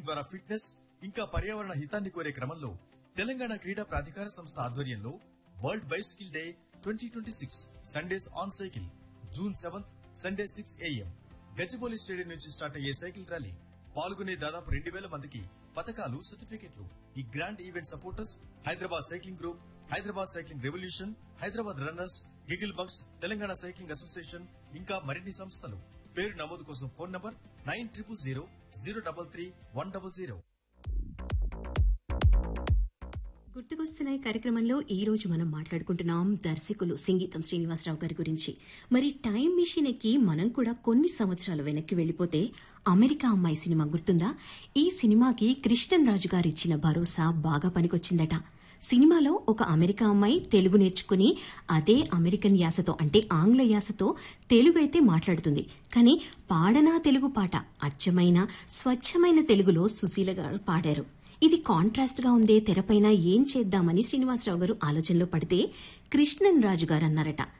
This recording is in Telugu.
ద్వారా ఫిట్నెస్ ఇంకా పర్యావరణ హితాన్ని కోరే క్రమంలో తెలంగాణ క్రీడా ప్రాధికార సంస్థ ఆధ్వర్యంలో world bicycle day twenty twenty six Sundays on cycle June seventh Sunday six AM Gachibowli stadium నుంచి స్టార్ట్ అయ్యే సైకిల్ ర్యాలీ పాల్గొనే దాదాపు రెండు వేల మందికి పథకాలు సర్టిఫికెట్లు ఈ grand event supporters Hyderabad cycling group Hyderabad cycling revolution Hyderabad runners giggle bugs Telangana cycling association ఇంకా మరిన్ని సంస్థలు పేరు నమోదు కోసం phone number nine triple zero zero double three one double zero గుర్తుకొస్తున్నాయి కార్యక్రమంలో ఈ రోజు మనం మాట్లాడుకుంటున్నాం దర్శకులు సంగీతం శ్రీనివాసరావు గారి గురించి మరి టైం మిషన్ ఎక్కి మనం కూడా కొన్ని సంవత్సరాలు వెనక్కి వెళ్లిపోతే అమెరికా అమ్మాయి సినిమా గుర్తుందా ఈ సినిమాకి కృష్ణన్ రాజు గారు ఇచ్చిన భరోసా బాగా పనికొచ్చిందట సినిమాలో ఒక అమెరికా అమ్మాయి తెలుగు నేర్చుకుని అదే అమెరికన్ యాసతో అంటే ఆంగ్ల యాసతో తెలుగు అయితే మాట్లాడుతుంది కానీ పాడనా తెలుగు పాట అచ్చమైన స్వచ్ఛమైన తెలుగులో సుశీల గారు పాడారు ఇది కాంట్రాస్ట్ గా ఉందే తెరపైన ఏం చేద్దామని శ్రీనివాసరావు గారు ఆలోచనలో పడితే కృష్ణన్ రాజు గారు అన్నారట